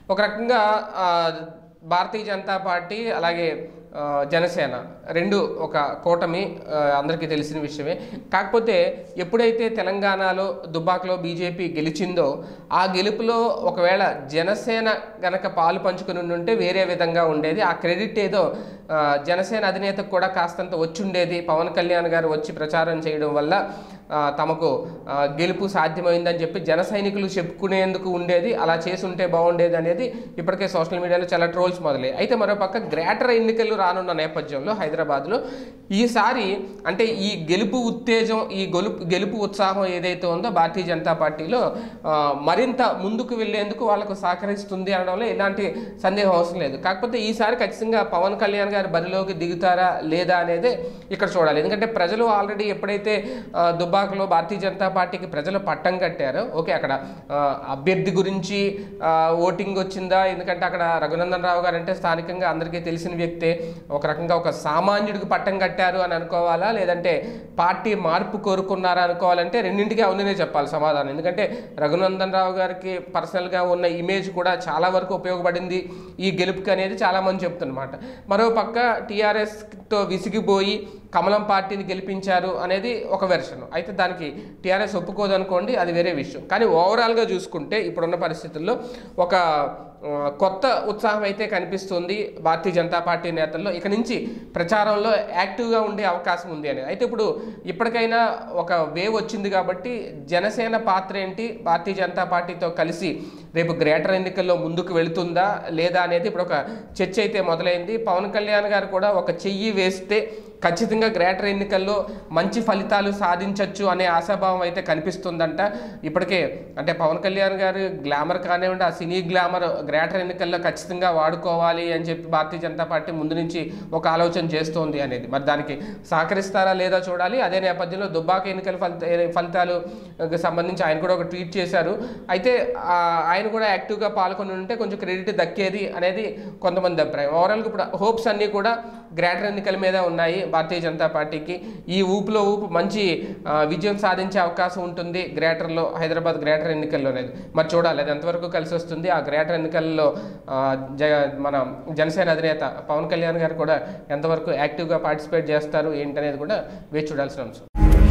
ఒక రకంగా ఆ, భారతీయ జనతా పార్టీ అలాగే ఆ, జనసేన రెండు ఒక కూటమి ఆ, అందరికీ తెలిసిన విషయమే కాకపోతే ఎప్పుడైతే తెలంగాణలో దుబ్బాకలో బీజేపీ గెలిచిందో ఆ గెలుపులో ఒకవేళ జనసేన గనక పాలు పంచుకుని ఉంటే వేరే విధంగా ఉండేది ఆ క్రెడిట్ ఏదో ఆ, జనసేన అధినేతకు కూడా కాస్తంత వచ్చుండేది పవన్ కళ్యాణ్ గారు వచ్చి ప్రచారం చేయడం వల్ల ఆ, తమకు ఆ, గెలుపు సాధ్యమైందని చెప్పి జన సైనికులు చెప్పుకునేందుకు ఉండేది అలా చేసి ఉంటే బాగుండేది అనేది ఇప్పటికే సోషల్ మీడియాలో చాలా ట్రోల్స్ మొదలయ్యాయి అయితే మరోపక్క గ్రేటర్ ఎన్నికలు రానున్న నేపథ్యంలో హైదరాబాద్లో ఈసారి అంటే ఈ గెలుపు ఉత్తేజం ఈ గెలుపు గెలుపు ఉత్సాహం ఏదైతే ఉందో భారతీయ జనతా పార్టీలో ఆ, మరింత ముందుకు వెళ్ళేందుకు వాళ్ళకు సహకరిస్తుంది అనడంలో ఎలాంటి సందేహం అవసరం లేదు కాకపోతే ఈసారి ఖచ్చితంగా పవన్ కళ్యాణ్ గారు బరిలోకి దిగుతారా లేదా అనేది ఇక్కడ చూడాలి ఎందుకంటే ప్రజలు ఆల్రెడీ ఎప్పుడైతే ఆ, దుబ్బాకలో భారతీయ జనతా పార్టీకి ప్రజలు పట్టం కట్టారో ఓకే అక్కడ ఆ, అభ్యర్థి గురించి ఆ, ఓటింగ్ వచ్చిందా ఎందుకంటే అక్కడ రఘునందన్ రావు గారు అంటే స్థానికంగా అందరికీ తెలిసిన వ్యక్తే ఒక రకంగా ఒక సామాన్యుడికి పట్టం కట్టారు అని అనుకోవాలా లేదంటే పార్టీ మార్పు కోరుకున్నారా అనుకోవాలంటే రెండింటికి అవుననే చెప్పాలి సమాధానం ఎందుకంటే రఘునందన్ రావు గారికి పర్సనల్గా ఉన్న ఇమేజ్ కూడా చాలా వరకు ఉపయోగపడింది ఈ గెలుపుకి అనేది చాలామంది చెప్తున్నమాట మరో పక్క టీఆర్ఎస్తో విసిగిపోయి కమలం పార్టీని గెలిపించారు అనేది ఒక వెర్షన్ అయితే దానికి టీఆర్ఎస్ ఒప్పుకోదు అనుకోండి అది వేరే విషయం కానీ ఓవరాల్గా చూసుకుంటే ఇప్పుడున్న పరిస్థితుల్లో ఒక ఆ, కొత్త ఉత్సాహం అయితే కనిపిస్తుంది భారతీయ జనతా పార్టీ నేతల్లో ఇక నుంచి ప్రచారంలో యాక్టివ్గా ఉండే అవకాశం ఉంది అనేది అయితే ఇప్పుడు ఇప్పటికైనా ఒక వేవ్ వచ్చింది కాబట్టి జనసేన పాత్ర ఏంటి భారతీయ జనతా పార్టీతో కలిసి రేపు గ్రేటర్ ఎన్నికల్లో ముందుకు వెళుతుందా లేదా అనేది ఇప్పుడు ఒక చర్చ అయితే మొదలైంది పవన్ కళ్యాణ్ గారు కూడా ఒక చెయ్యి వేస్తే ఖచ్చితంగా గ్రేటర్ ఎన్నికల్లో మంచి ఫలితాలు సాధించవచ్చు అనే ఆశాభావం అయితే కనిపిస్తుందంట ఇప్పటికే అంటే పవన్ కళ్యాణ్ గారు గ్లామర్ కానివ్వండి ఆ సినీ గ్లామర్ గ్రేటర్ ఎన్నికల్లో ఖచ్చితంగా వాడుకోవాలి అని చెప్పి భారతీయ జనతా పార్టీ ముందు నుంచి ఒక ఆలోచన చేస్తోంది అనేది మరి దానికి సహకరిస్తారా లేదా చూడాలి అదే నేపథ్యంలో దుబ్బాక ఎన్నికల ఫలిత ఫలితాలు సంబంధించి ఆయన కూడా ఒక ట్వీట్ చేశారు అయితే ఆ, ఆయన కూడా యాక్టివ్గా పాల్గొని ఉంటే కొంచెం క్రెడిట్ దక్కేది అనేది కొంతమంది అభిప్రాయం ఓవరాల్గా ఇప్పుడు హోప్స్ అన్నీ కూడా గ్రేటర్ ఎన్నికల మీద ఉన్నాయి భారతీయ జనతా పార్టీకి ఈ ఊపులో ఊపు మంచి ఆ, విజయం సాధించే అవకాశం ఉంటుంది గ్రేటర్లో హైదరాబాద్ గ్రేటర్ ఎన్నికల్లో అనేది మరి చూడాలి అది ఎంతవరకు కలిసి వస్తుంది ఆ గ్రేటర్ ఎన్నికల్లో ఆ, జ మన జనసేన అధినేత పవన్ కళ్యాణ్ గారు కూడా ఎంతవరకు యాక్టివ్గా పార్టిసిపేట్ చేస్తారు ఏంటనేది కూడా వేచి చూడాల్సిన అంశం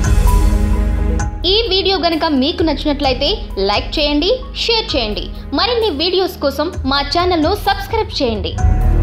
ఈ వీడియో గనక మీకు నచ్చినట్లయితే లైక్ చేయండి షేర్ చేయండి మరిన్ని వీడియోస్ కోసం మా ఛానల్ను సబ్స్క్రైబ్ చేయండి